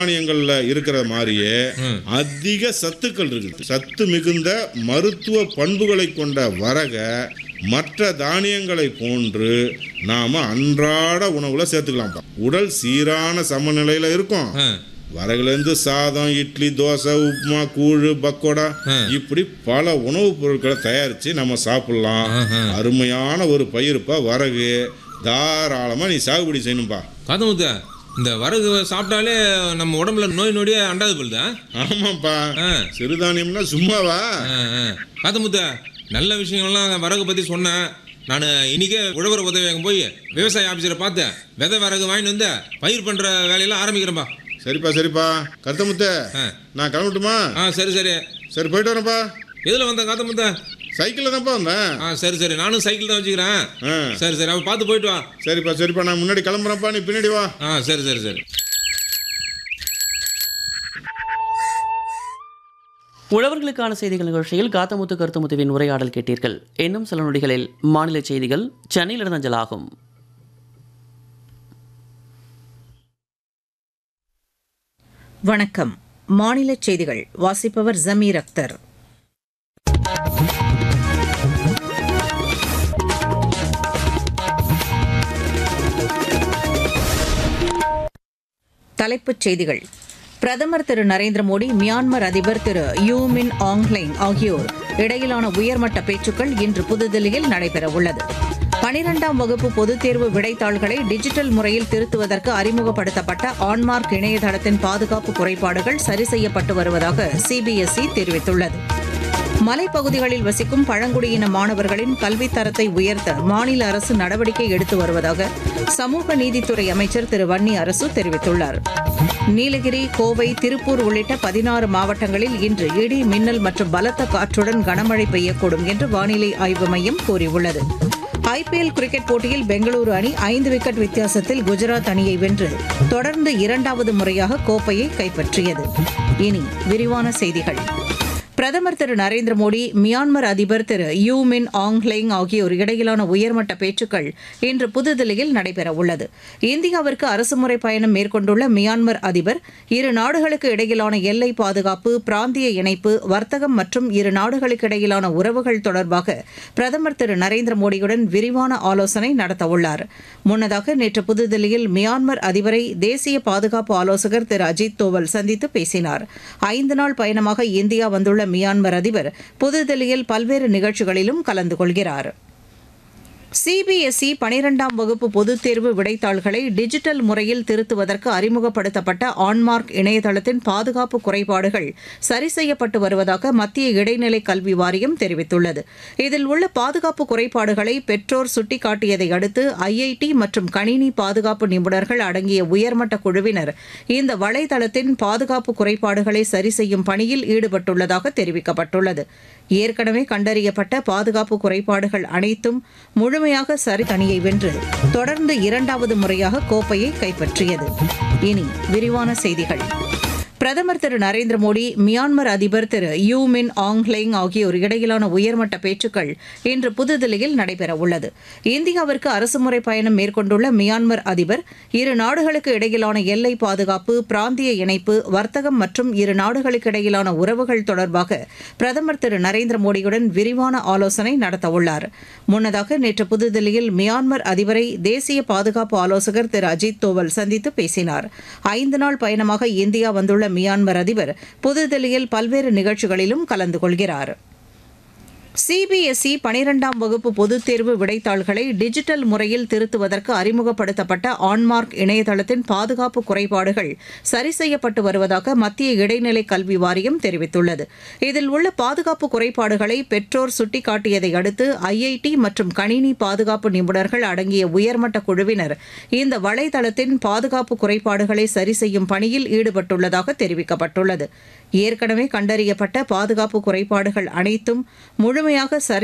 தானியங்கள்ல இருக்கிற மாதிரியே அதிக சத்துக்கள் இருக்குது சத்து மிகுந்த மருத்துவ பண்புகளை கொண்ட வரக மற்ற தானியங்களை போன்று நாம அன்றாட உணவுல சேர்த்துக்கலாம்ப்பா உடல் சீரான சமநிலையில இருக்கும் ஆ, வரகுலேருந்து சாதம் இட்லி தோசை உப்புமா கூழ் பக்கோடா இப்படி பல உணவுப் பொருட்களை தயாரித்து நம்ம சாப்பிடலாம் அருமையான ஒரு பயிருப்பா வரகு தாராளமாக நீ சாகுபடி செய்யணும்பா காத்தமுத்த இந்த வரகு சாப்பிட்டாலே நம்ம உடம்புல நோய் நொடியே அண்டாது போகுதா ஆமாப்பா ஆ. சிறுதானியம்னா சும்மாவா காத்தமுத்த நல்ல விஷயங்கள்லாம் வரகு பற்றி சொன்னேன் நான் இன்னைக்கே உழவர் உதவியகம் போய் விவசாய ஆஃபீஸரை பார்த்தேன் விதை வரகு வாங்கிட்டு வந்து பயிர் பண்ணுற வேலையெல்லாம் ஆரம்பிக்கிறேன்ப்பா சரிப்பா சரிப்பா கருத்தமுத்த ஆ. நான் கிளம்பட்டுமா ஆ சரி சரி சரி போயிட்டு வரேன்ப்பா எதில் வந்தேன் காத்தமுத்த சைக்கிளில் தான்ப்பா வந்தேன் ஆ சரி சரி நானும் சைக்கிள் தான் வச்சுக்கிறேன் ஆ சரி சரி அவன் பார்த்து போயிட்டு வா சரிப்பா சரிப்பா நான் முன்னாடி கிளம்புறேன்ப்பா நீ பின்னாடி வா ஆ சரி சரி சரி உழவர்களுக்கான செய்திகள் நிகழ்ச்சியில் காத்தமுத்து கருத்துமுத்துவின் உரையாடல் கேட்டீர்கள் இன்னும் சில நொடிகளில் மாநில செய்திகள் சென்னையிலிருந்து அஞ்சலாகும் வணக்கம் மாநில செய்திகள் வாசிப்பவர் ஜமீர் அக்தர் தலைப்புச் செய்திகள் பிரதமர் திரு நரேந்திர மோடி மியான்மர் அதிபர் திரு யூ மின் ஆங்லைங் ஆகியோர் இடையிலான உயர்மட்ட பேச்சுக்கள் இன்று புதுதில்லியில் நடைபெறவுள்ளது பனிரெண்டாம் வகுப்பு பொதுத் தேர்வு விடைத்தாள்களை டிஜிட்டல் முறையில் திருத்துவதற்கு அறிமுகப்படுத்தப்பட்ட ஆன்மார்க் இணையதளத்தின் பாதுகாப்பு குறைபாடுகள் சரி செய்யப்பட்டு வருவதாக சிபிஎஸ்இ தெரிவித்துள்ளது மலைப்பகுதிகளில் வசிக்கும் பழங்குடியின மாணவர்களின் கல்வித் தரத்தை உயர்த்த மாநில அரசு நடவடிக்கை எடுத்து வருவதாக சமூக நீதித்துறை அமைச்சர் திரு வன்னி அரசு தெரிவித்துள்ளார் நீலகிரி கோவை திருப்பூர் உள்ளிட்ட பதினாறு மாவட்டங்களில் இன்று இடி மின்னல் மற்றும் பலத்த காற்றுடன் கனமழை பெய்யக்கூடும் என்று வானிலை ஆய்வு மையம் கூறியுள்ளது ஐபிஎல் கிரிக்கெட் போட்டியில் பெங்களூரு அணி ஐந்து விக்கெட் வித்தியாசத்தில் குஜராத் அணியை வென்று தொடர்ந்து இரண்டாவது முறையாக கோப்பையை கைப்பற்றியது இனி விரிவான செய்திகள் பிரதமர் திரு நரேந்திர மோடி மியான்மர் அதிபர் திரு யூ மின் ஆங்லேங் ஆகியோர் இடையிலான உயர்மட்ட பேச்சுக்கள் இன்று புதுதில்லியில் நடைபெறவுள்ளது இந்தியாவிற்கு அரசுமுறை பயணம் மேற்கொண்டுள்ள மியான்மர் அதிபர் இரு நாடுகளுக்கு இடையிலான எல்லை பாதுகாப்பு பிராந்திய இணைப்பு வர்த்தகம் மற்றும் இரு நாடுகளுக்கு இடையிலான உறவுகள் தொடர்பாக பிரதமர் திரு நரேந்திர மோடியுடன் விரிவான ஆலோசனை நடத்தவுள்ளார் முன்னதாக நேற்று புதுதில்லியில் மியான்மர் அதிபரை தேசிய பாதுகாப்பு ஆலோசகர் திரு அஜித் தோவல் சந்தித்து பேசினார் ஐந்து நாள் பயணமாக இந்தியா வந்துள்ள மியான்மர் அதிபர் புதுதில்லியில் பல்வேறு நிகழ்ச்சிகளிலும் கலந்து கொள்கிறார் சிபிஎஸ்இ பனிரெண்டாம் வகுப்பு பொதுத் தேர்வு விடைத்தாள்களை டிஜிட்டல் முறையில் திருத்துவதற்கு அறிமுகப்படுத்தப்பட்ட ஆன்மார்க் இணையதளத்தின் பாதுகாப்பு குறைபாடுகள் சரி செய்யப்பட்டு வருவதாக மத்திய இடைநிலை கல்வி வாரியம் தெரிவித்துள்ளது இதில் உள்ள பாதுகாப்பு குறைபாடுகளை பெற்றோர் சுட்டிக்காட்டியதை அடுத்து ஐஐடி மற்றும் கணினி பாதுகாப்பு நிபுணர்கள் அடங்கிய உயர்மட்ட குழுவினர் இந்த வலைதளத்தின் பாதுகாப்பு குறைபாடுகளை சரி செய்யும் பணியில் ஈடுபட்டுள்ளதாக தெரிவிக்கப்பட்டுள்ளது ஏற்கனவே கண்டறியப்பட்ட பாதுகாப்பு குறைபாடுகள் அனைத்தும் முழுமையாக சரி தனியை வென்று தொடர்ந்து இரண்டாவது முறையாக கோப்பையை கைப்பற்றியது இனி விரிவான செய்திகள் பிரதமர் திரு நரேந்திர மோடி மியான்மர் அதிபர் திரு யூ மின் ஆங்லேங் ஆகியோர் இடையிலான உயர்மட்ட பேச்சுக்கள் இன்று புதுதில்லியில் நடைபெறவுள்ளது இந்தியாவிற்கு அரசுமுறை பயணம் மேற்கொண்டுள்ள மியான்மர் அதிபர் இரு நாடுகளுக்கு இடையிலான எல்லை பாதுகாப்பு பிராந்திய இணைப்பு வர்த்தகம் மற்றும் இரு நாடுகளுக்கு இடையிலான உறவுகள் தொடர்பாக பிரதமர் திரு நரேந்திர மோடியுடன் விரிவான ஆலோசனை நடத்தவுள்ளார் முன்னதாக நேற்று புதுதில்லியில் மியான்மர் அதிபரை தேசிய பாதுகாப்பு ஆலோசகர் திரு அஜித் தோவல் சந்தித்து பேசினார் ஐந்து நாள் பயணமாக இந்தியா வந்துள்ள மியான்மர் அதிபர் புதுதில்லியில் பல்வேறு நிகழ்ச்சிகளிலும் கலந்து கொள்கிறார் சிபிஎஸ்இ பனிரெண்டாம் வகுப்பு பொதுத் தேர்வு விடைத்தாள்களை டிஜிட்டல் முறையில் திருத்துவதற்கு அறிமுகப்படுத்தப்பட்ட ஆன்மார்க் இணையதளத்தின் பாதுகாப்பு குறைபாடுகள் சரி செய்யப்பட்டு வருவதாக மத்திய இடைநிலை கல்வி வாரியம் தெரிவித்துள்ளது இதில் உள்ள பாதுகாப்பு குறைபாடுகளை பெற்றோர் சுட்டிக்காட்டியதை அடுத்து ஐஐடி மற்றும் கணினி பாதுகாப்பு நிபுணர்கள் அடங்கிய உயர்மட்ட குழுவினர் இந்த வலைதளத்தின் பாதுகாப்பு குறைபாடுகளை சரி செய்யும் பணியில் ஈடுபட்டுள்ளதாக தெரிவிக்கப்பட்டுள்ளது ஏற்கனவே கண்டறியப்பட்ட பாதுகாப்பு குறைபாடுகள் அனைத்தும் முழுமையாக சரி